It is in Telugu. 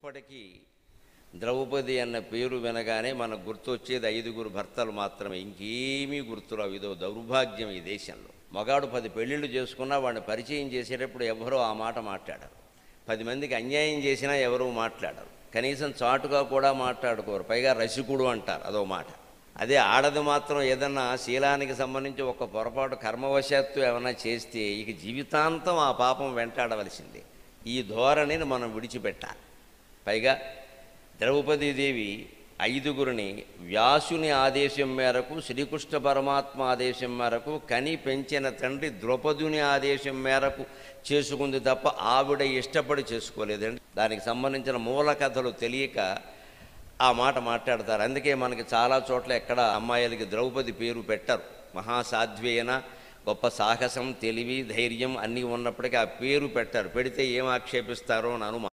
ఇప్పటికీ ద్రౌపది అన్న పేరు వినగానే మనకు గుర్తొచ్చేది ఐదుగురు భర్తలు మాత్రమే ఇంకేమీ గుర్తురావు ఇదో దౌర్భాగ్యం ఈ దేశంలో మగాడు పది పెళ్ళిళ్ళు చేసుకున్నా వాడిని పరిచయం చేసేటప్పుడు ఎవరో ఆ మాట మాట్లాడరు పది మందికి అన్యాయం చేసినా ఎవరూ మాట్లాడరు కనీసం చాటుగా కూడా మాట్లాడుకోరు పైగా రసికుడు అంటారు అదో మాట అదే ఆడది మాత్రం ఏదన్నా శీలానికి సంబంధించి ఒక పొరపాటు కర్మవశాత్తు ఏమైనా చేస్తే ఇక జీవితాంతం ఆ పాపం వెంటాడవలసిందే ఈ ధోరణిని మనం విడిచిపెట్టాలి పైగా ద్రౌపదీదేవి ఐదుగురిని వ్యాసుని ఆదేశం మేరకు శ్రీకృష్ణ పరమాత్మ ఆదేశం మేరకు కని పెంచిన తండ్రి ద్రౌపదుని ఆదేశం మేరకు చేసుకుంది తప్ప ఆవిడ ఇష్టపడి చేసుకోలేదండి దానికి సంబంధించిన మూల కథలు తెలియక ఆ మాట మాట్లాడతారు అందుకే మనకి చాలా చోట్ల ఎక్కడ అమ్మాయిలకి ద్రౌపది పేరు పెట్టరు మహాసాధ్వి అయినా గొప్ప సాహసం తెలివి ధైర్యం అన్నీ ఉన్నప్పటికీ ఆ పేరు పెట్టారు పెడితే ఏం ఆక్షేపిస్తారో అని అనుమానం